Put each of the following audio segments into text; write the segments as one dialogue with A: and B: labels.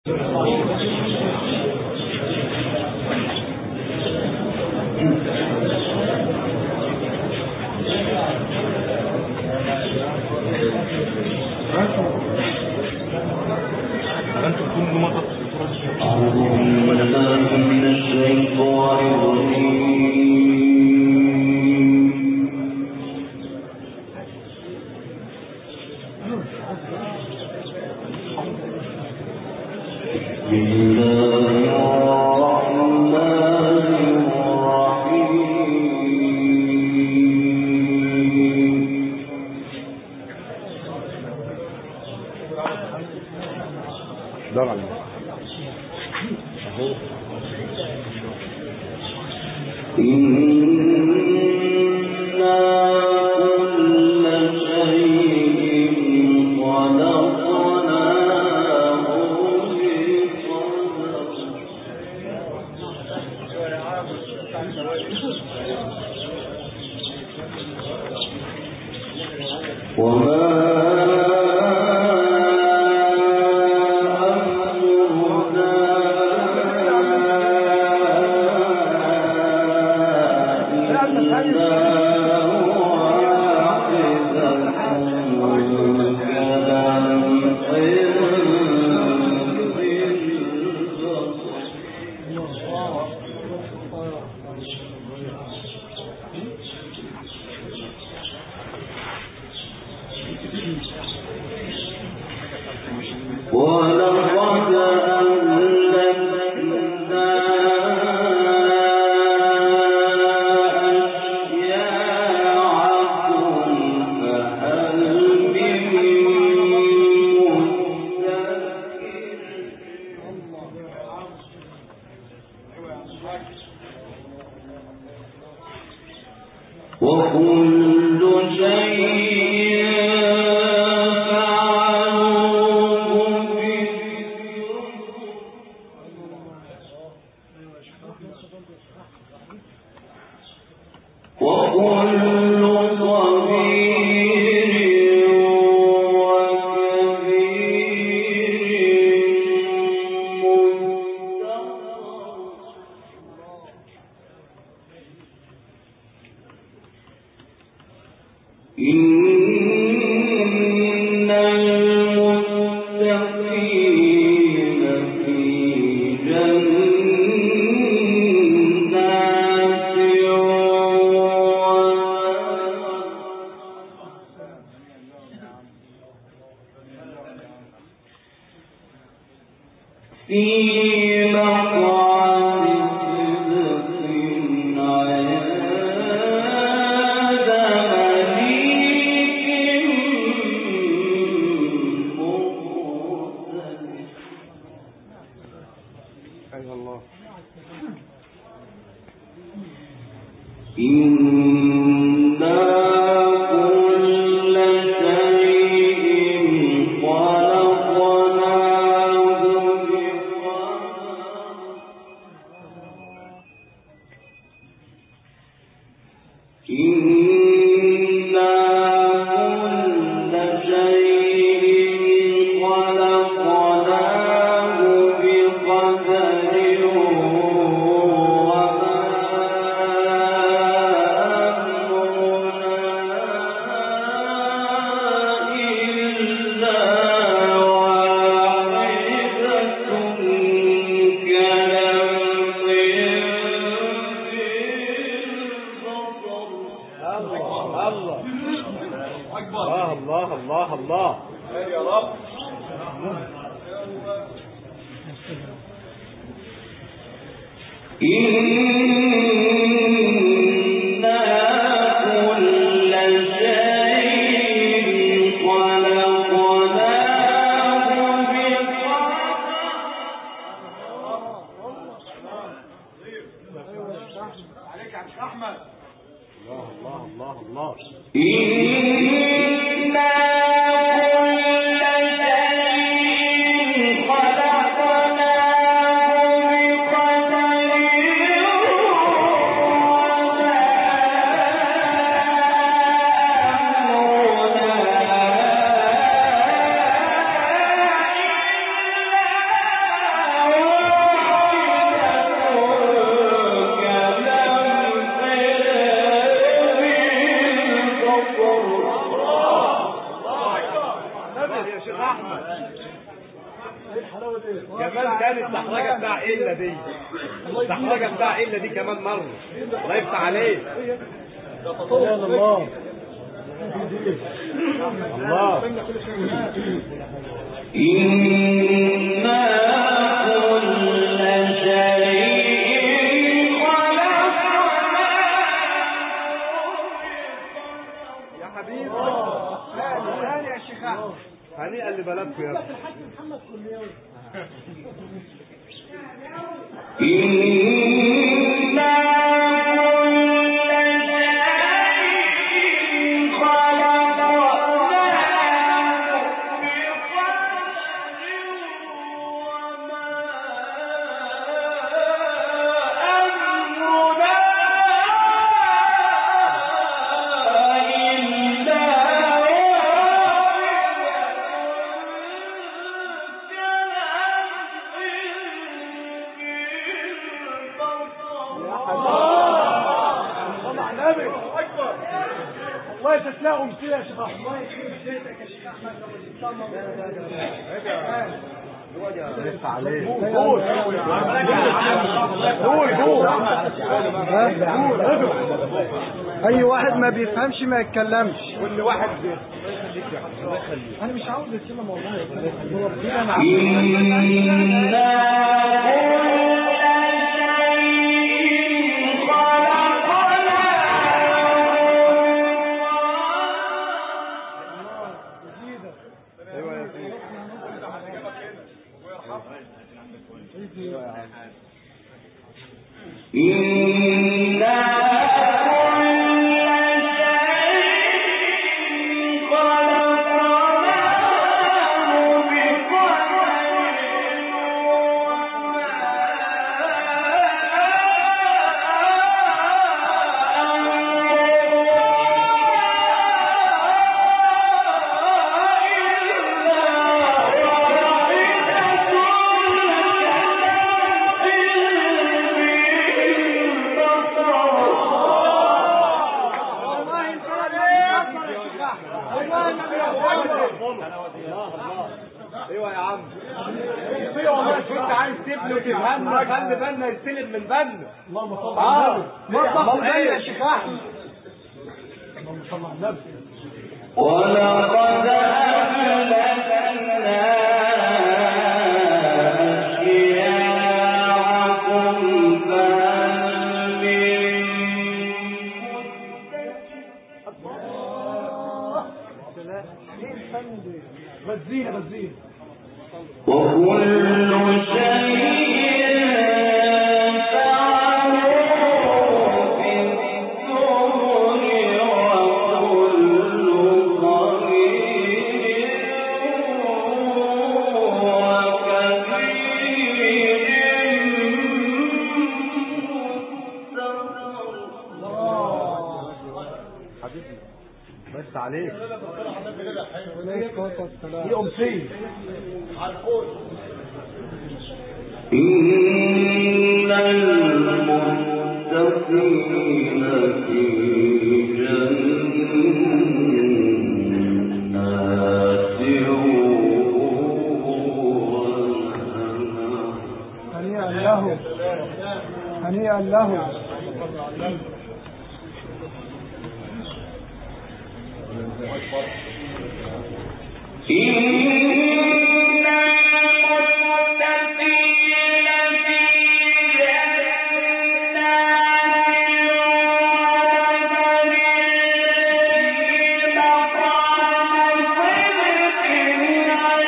A: أنتم كل مرة تذكرون
B: أعوذ بالله من الشيطان الرجيم بسم الله الرحمن الرحيم
A: دار على
B: إنا كل شيء خلقناه بقدر وما أمرنا إلا واحدة كلمح بالبصر ولقد أهلكنا أشياعكم فهل من مدكر وكل شيء فعلوه في وكل صغير وكبير مستقر إن المتقين في جنات في مقعد صدق عند مليك مقتدر
A: أيها الله
B: إنا كل شيء خلقناه بقدر إنا كل شيء خلقناه بقدر وما أمرنا إلا واحدة كلمح بالبصر
A: الله الله الله الله
B: إنا كل شيء خلقناه
A: الله الله الله الله
B: إنا كل شيء خلقناه بقدر وما
A: كمان كانت الدحرجه بتاع الا دي الدحرجه بتاع الا دي كمان مره الله يفتح عليك الله الله
B: إنا كل شيء خلقناه
A: يا حبيبي ثاني يا شيخ احمد هنيئا لبلدكم يا ابني
B: إنا كل شيء خلقناه بقدر وما أمرنا إلا
A: صلى على النبي الله تسلاهم فيها يا شيخ احمد الله يخليك بيتك يا شيخ احمد قول قول
C: اي واحد ما بيفهمش ما يتكلمش
A: كل واحد
C: انا مش عاوز اتكلم والله
B: إنا كل شيء خلقناه
A: ايوه يا سيدي
B: إنا كل شيء خلقناه بقدر
A: ايوه يا عم ايوه والله كنت عايز تبني وتفهمنا خلي بالنا يستلم من بالنا اللهم صل على النبي
C: مطبخ
A: ايه
C: يا
A: يا شيخ احمد
C: اللهم صل على النبي
B: ولقد أهلكنا أشياعكم فهل من
C: ايه الفن ده غزينا غزينا
B: وكل شيء فعلوه في الزبر وكل صغير وكبير
A: حبيبي بس عليك
C: عليه الصلاه والسلام
A: دي امسيه
B: إن المتقين في جنات ونهر
C: هنيئا له هنيئا له
B: إن المتقين في جنات ونهر مقام صدق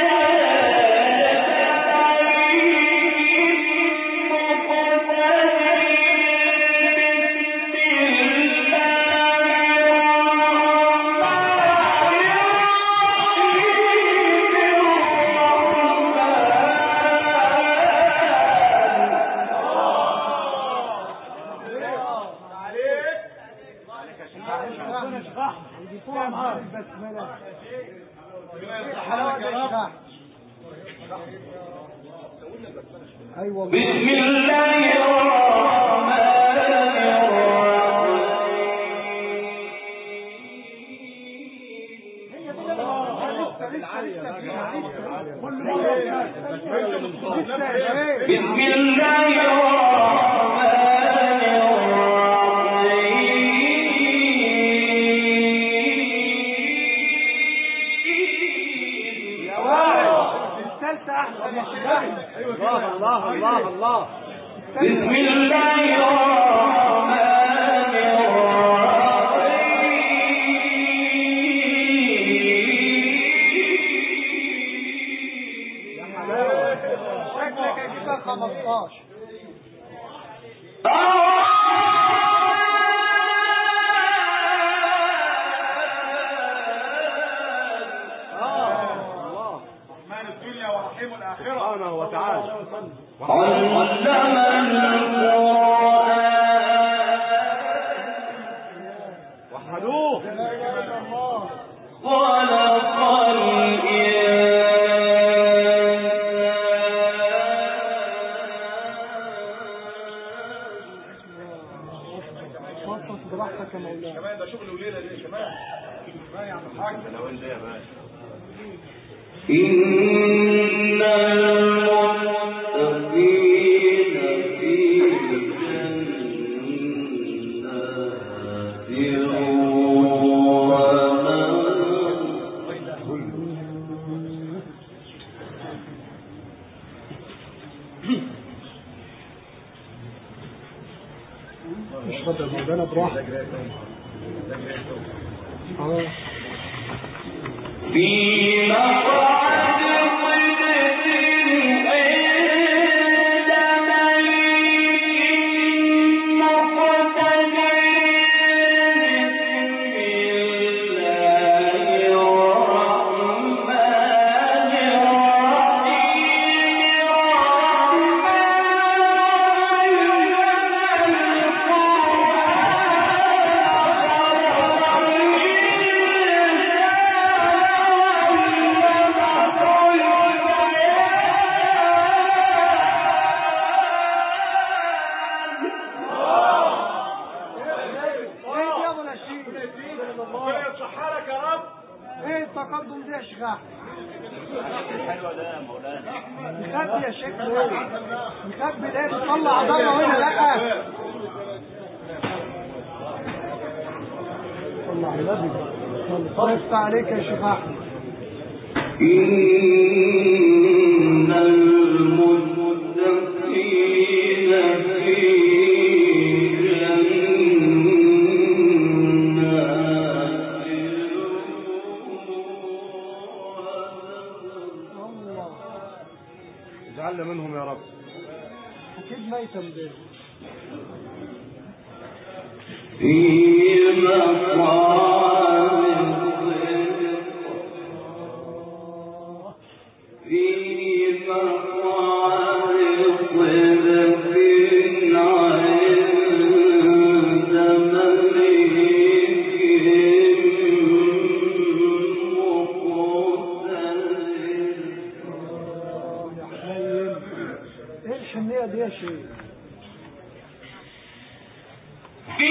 C: يجيبوها معاه البسمله حلاوه يا شيخ ايوه والله
B: بسم الله الرحمن
C: لسه لسه لسه فيها لسه كل مره
B: بسم الله الرحمن الرحيم
A: يا واحد الثالثة أحسن يا شيخ الله الله الله الله
B: بسم الله الرحمن الرحيم
A: شكلك هتجيبها 15 الله
C: رحمن الدنيا ورحيم الآخرة
A: سبحانه وتعالى
B: علم القرآن
A: وحدوه
B: خلق
C: وصف براحتك يا مولانا كمان ده شغل وليلة دي كمان ما يا عم الحاج
B: إن المتقين في جنات ونهر
C: اشرب يا مولانا براحتك اه
B: في مقعد صدق عند مليك مقتدر بسم الله الرحمن
A: ايه يا ابو نشيد
C: ربنا يصحى لك يا رب
A: ايه التقدم ده يا شيخ مخبي يا شيخ ليه مخبي ليه بتطلع ضرة هنا لا
C: صلى على النبي
A: صرفت عليك يا شيخ احمد
B: إن المتقين في جنات
A: الله
C: اجعلنا منهم يا رب
A: اكيد ميتم ده
B: في مقام في مقام صدق عند مليك مقتدر
A: يا حنين ايه الحنية دي يا شيخ
B: في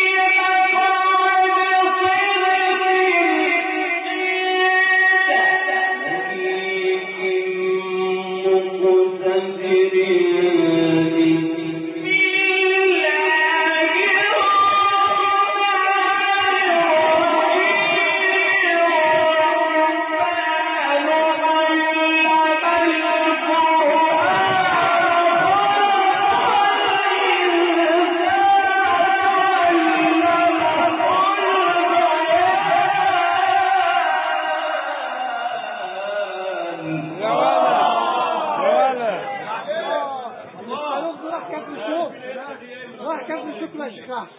A: يا ولد يا ولد الصاروخ ده راح كف الشوك راح كف الشوك يا شيخ احمد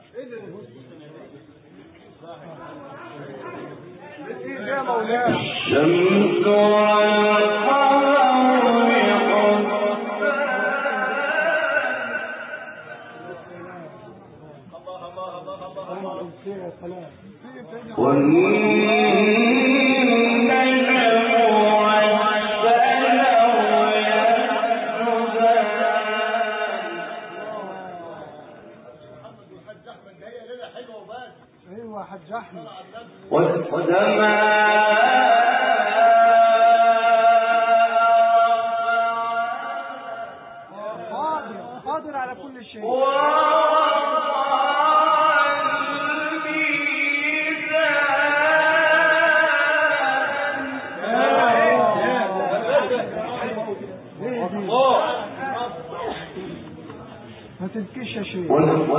A: ايه ده يا مولانا
B: الشمس والقمر
C: يا سلام
B: والنجم والشجر يسجدان
A: ايوه يا حاج احمد
B: والسماء
A: قادر على كل شيء ما تبكيش يا شيخ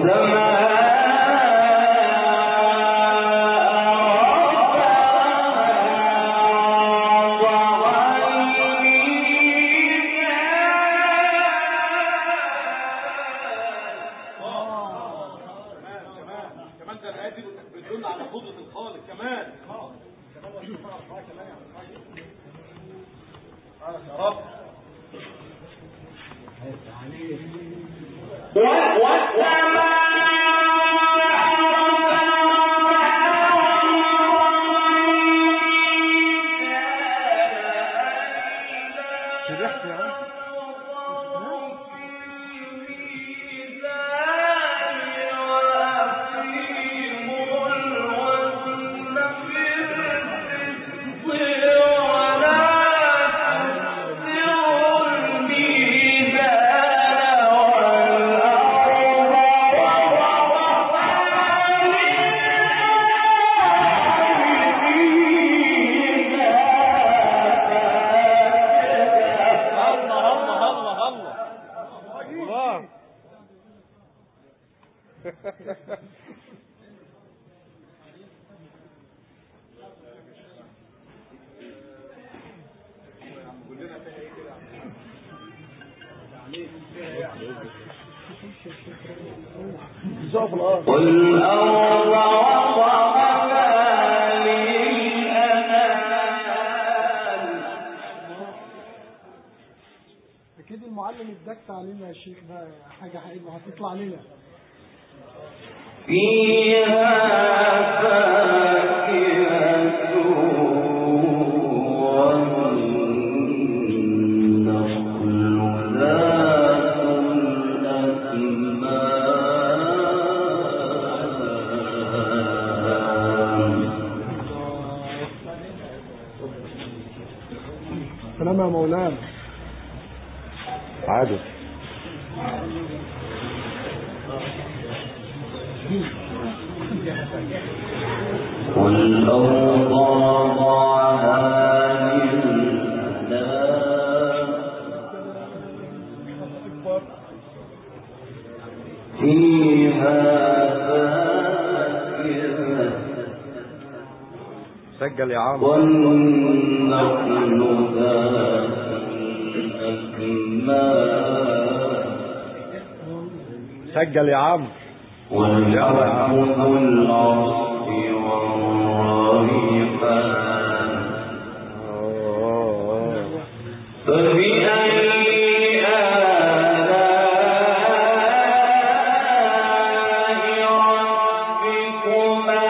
C: كمان ده الايه دي بتدل على قدره الخالق كمان يا رب
A: شرحت يا عم
C: الله الله الله الله
A: الله جزاك الله
B: قل أرض وضعها للأنام
A: اكيد المعلم ادكت علينا يا شيخ بقى حاجه حلوه هتطلع لنا
B: فيها فاكهة والنخل ذات الأكمام
A: سلام يا مولانا
D: عادل
B: والأرض وضعها للأنام فيها فاكهة
D: سجل يا عم
B: والنخل ذات الأكمام
D: سجل يا عم
B: والحب ذو العصف والريحان فبأي آلاء ربكما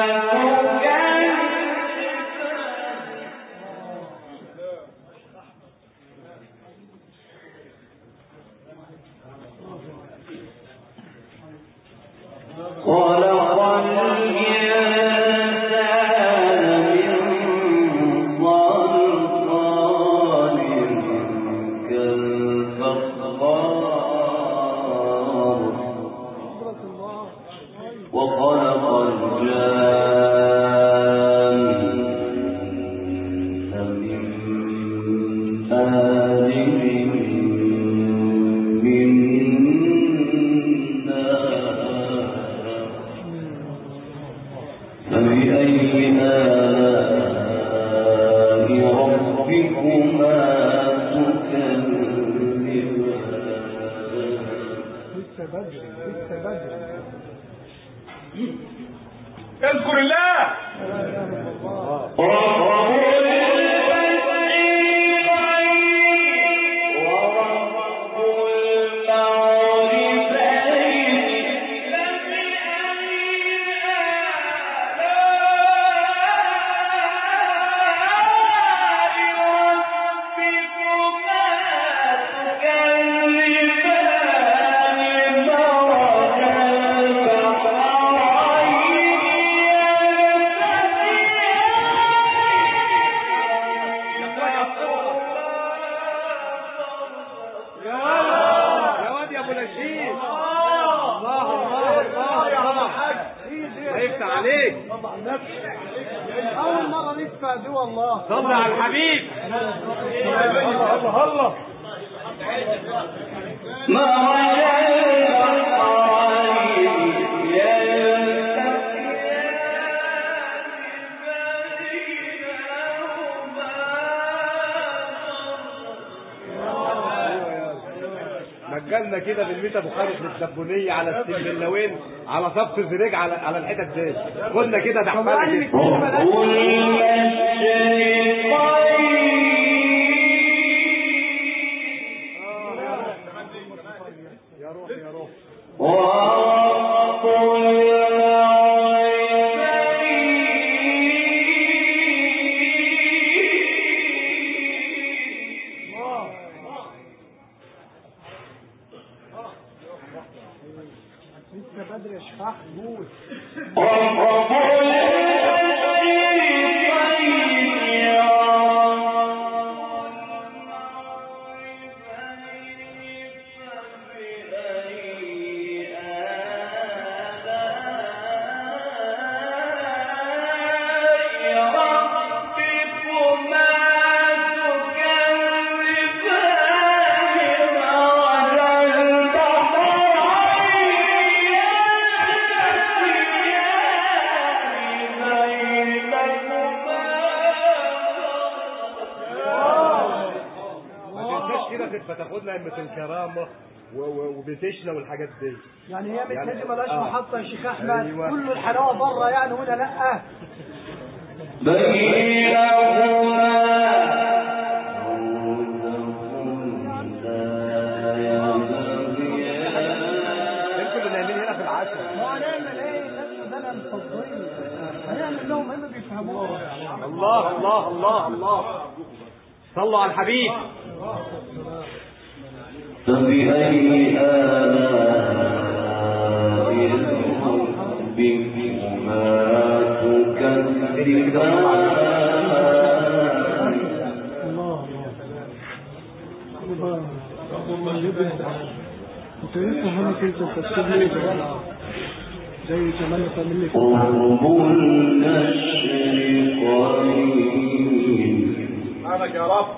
B: تكذبان خلق الإنسان من صلصال كالفخار
A: قدرة الله
B: وخلق الجان من مارج من نار فبأي آلاء ربكما تكذبان
A: لسه بدري لسه بدري
C: اذكر الله
A: لا اله الا الله
C: يا واد يا
A: ابو نشيد الله الله الله الله يفتح عليك
C: اول مره ندفع دي والله
A: صلي على الحبيب
C: الله الله
B: ما
A: مجالنا كده بالميتا بخارج للسبونية على السنبلاوين على صف الزريج على على الحتت دي قلنا كده ده حمالة كده يا روح يا روح
C: لسه بدري يا شفاح قول
A: ما تنساش كده تبقى تاخدنا أمة الكرامة و- و- وبتشنا والحاجات دي
C: يعني هي
A: يعني-
C: متهدي ملاش
A: آه.
C: محطه يا شيخ احمد
A: أيوة.
C: كل الحلاوه بره يعني وهنا لا
A: انتوا اللي نايمين هنا في العشاء
C: ما هنعمل ايه الناس ده انا مفضلين هنعمل لهم ايه ما بيفهموش
A: الله الله الله الله صلوا على الحبيب
B: فبأي آلاء ربكما تكذبان
C: الله الله الله يبقى انت لسه هنا كنت تفسير ليه زي زمان تعمل لي
B: قرب المشرقين
C: سبحانك يا رب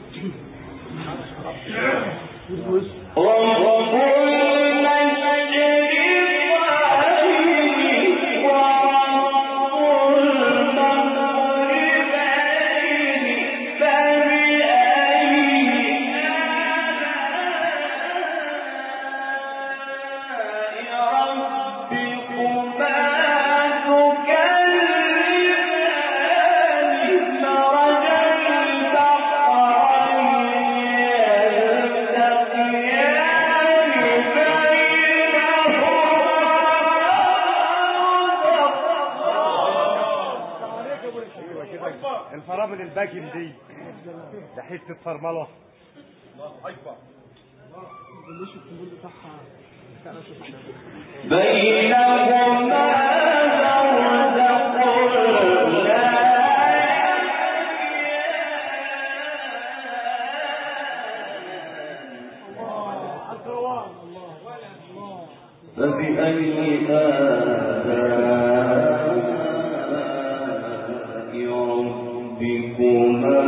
C: بص
B: رب المشرقين ورب المغربين فبأي آلاء ربكما تكذبان مرج البحرين يلتقيان
A: ايوه كده الفرامل الباكن دي ده حته فرمله
C: ليش الكمبيوتر بتاعها بتاع شوف
B: بينهما برزخ لا
C: القرآن الله الله
B: فبأي آلاء ربكما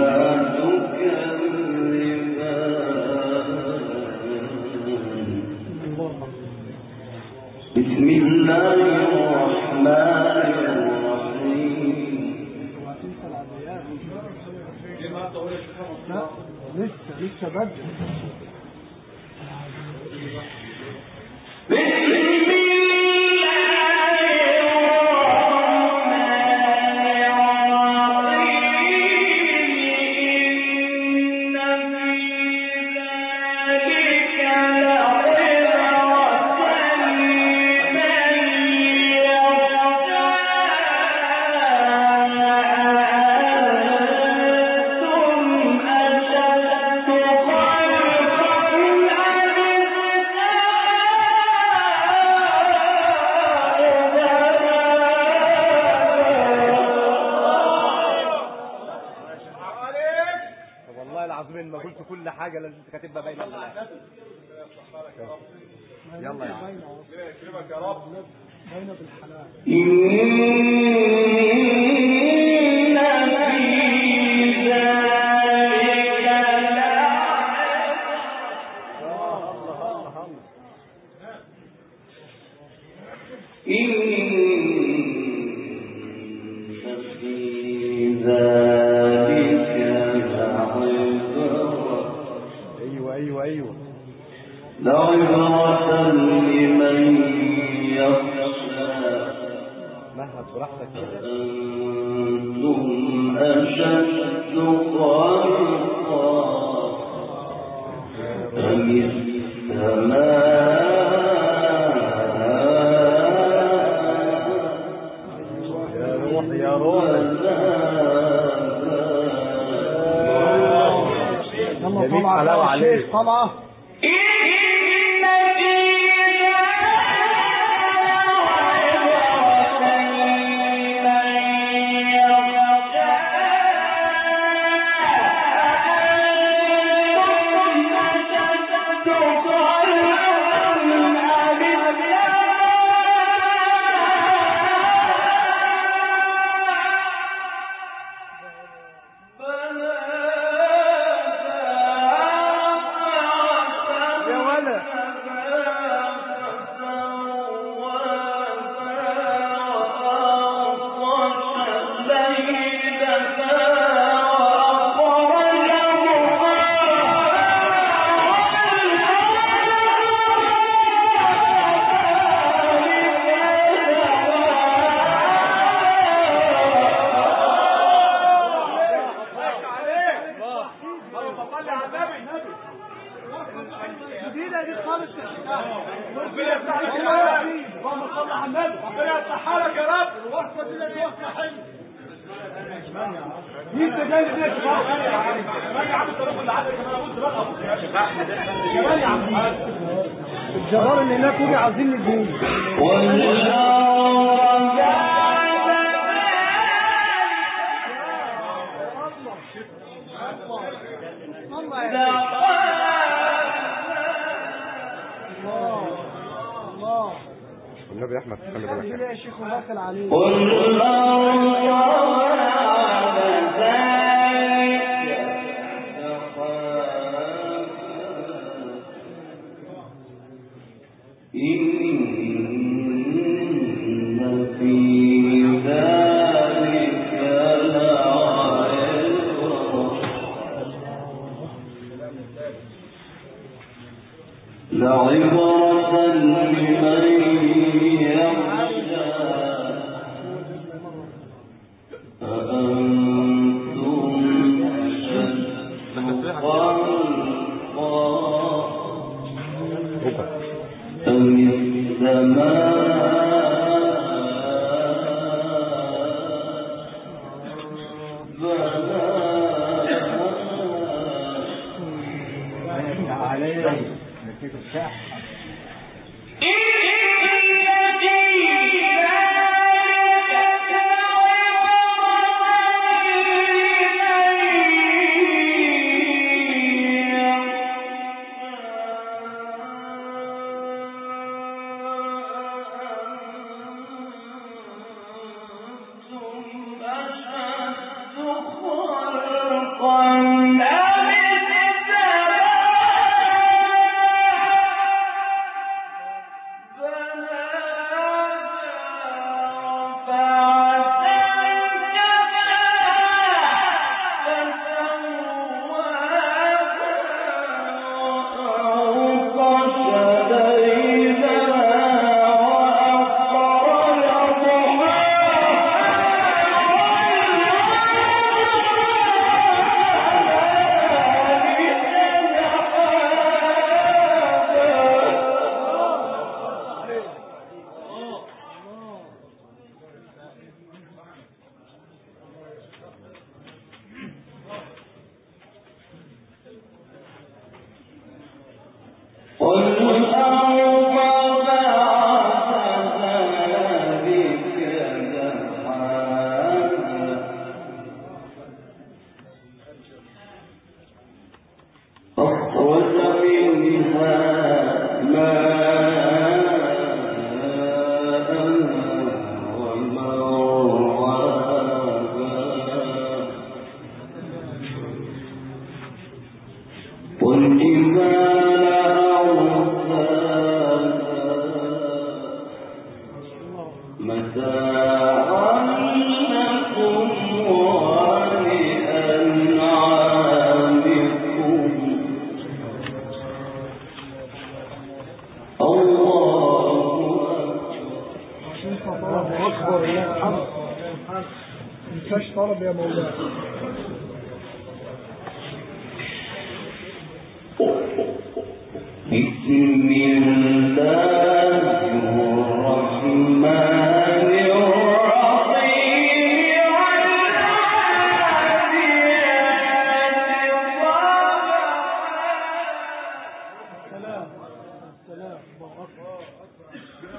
B: تكذبان
C: الله
B: بسم الله الرحمن الرحيم
C: وهتنسى العبيات لا لسه لسه بدري
B: بسم الله الرحمن الرحيم إن في ذلك لعبرة لمن يخشى أنتم أشد خلقا
D: هتبقى باينه ولا لا يلا يا عم.
C: باينة باينة بالحلال
B: إن في ذلك إن في ذلك لعبرة
D: ايوه ايوه ايوه
B: لعبرة لمن يخشى
D: مهد براحتك كده
B: أنتم أشد خلقا أم السماء
D: يا روح يا روح
C: يلا
D: جميل
C: طلعة
D: حلاوة
C: بقى يا
D: عليك.
C: شيخ طلعة
B: إن في
D: يا ولد
C: جديدة دي خالص
A: ربنا يفتح لك يا رب اللهم صل على النبي ربنا يفتحها لك يا رب الوصفه دي لك وصفه حلوه انت جاي ليه يا عم كمان يا عم الطريق اللي عندك كمان ابص بقى ابص يا شيخ احمد كمان يا عم
C: الجرار اللي هناك وجع عايزين ندوم الله
D: النبي احمد خلي بالك
C: كده يا شيخ وداخل عليه
B: قل إن في ذلك لعبرة لعبرة لمن يخشى أأنتم أشد خلقا أم السماء
D: عليه
B: خلقا أم
C: عشان طلب اكبر الله يرحمه مفيش طلب يا مولانا
B: بسم الله الرحمن الرحيم
C: سلام سلام الله اكبر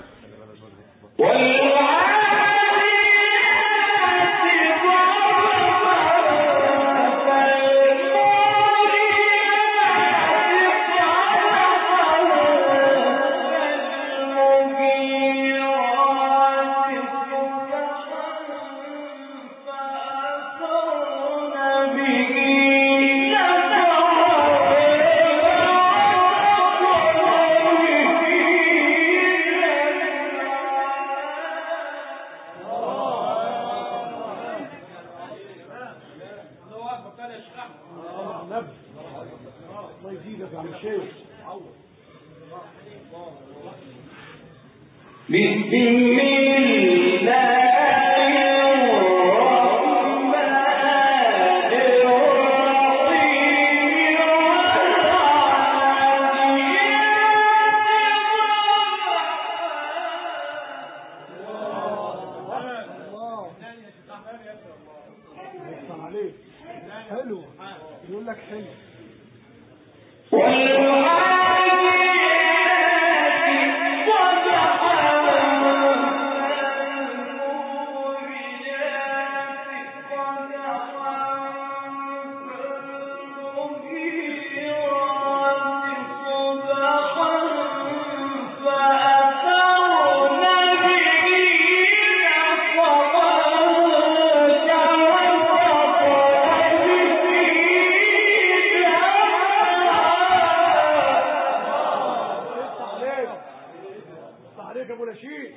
C: النبي الله يزيدك يا عم الشيخ
B: بسم الله الرحمن
C: الله يفتح عليك حلو يقول لك حلو يفتح عليك يفتح عليك يا ابو نشيد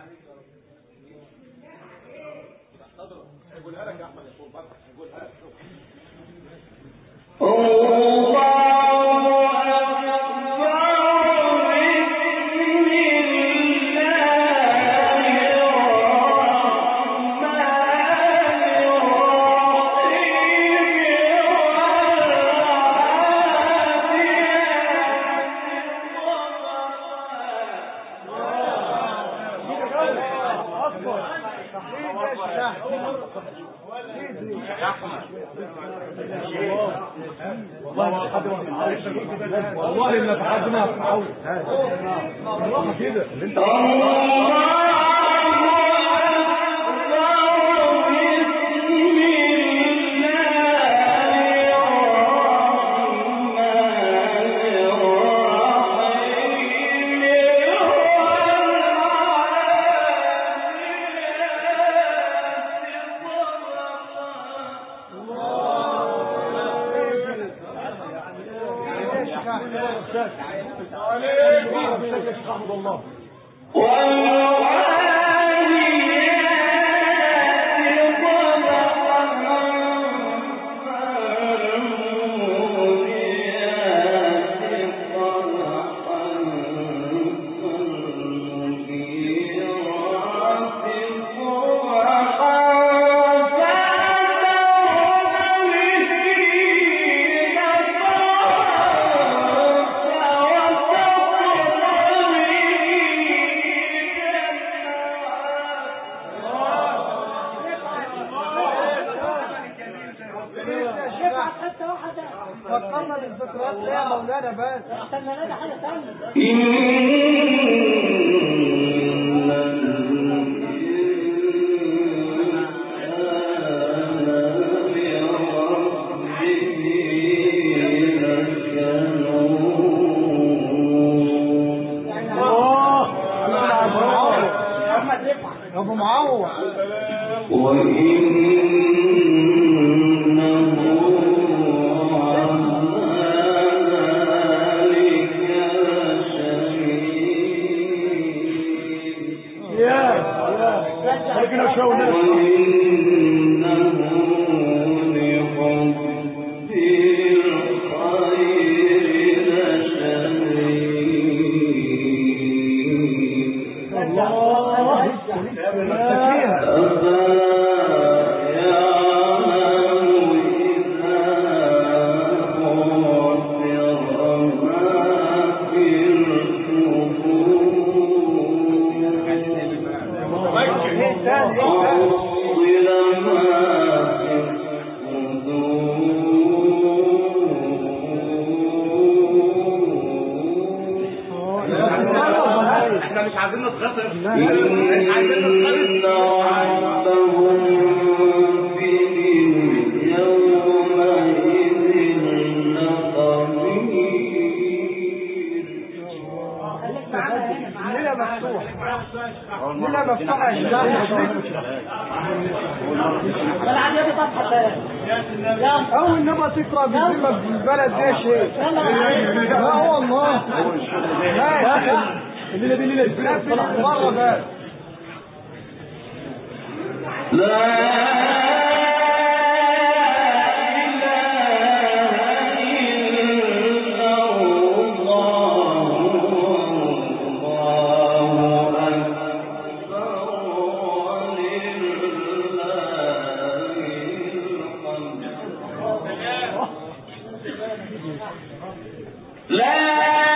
C: اكبر تحليل يا شيخ والله ان لحد ما اتعود والله كده اللي انت احمد الله فكرنا بالذكريات ليه يا مولانا بس الله ابو معوض يا يا لكن شو الله فيها ايه تاني ايه تاني
A: احنا مش عايزين نتخطف
C: لا.
A: مش عايزين نتخطف
C: الليلة مفتوحة الليلة مفتوحة يا شباب أول نبقى تقرأ بالذمة في البلد دي يا شيخ لا والله لا يا شيخ الليلة دي ليلة كبيرة طلع بره بقى
B: لا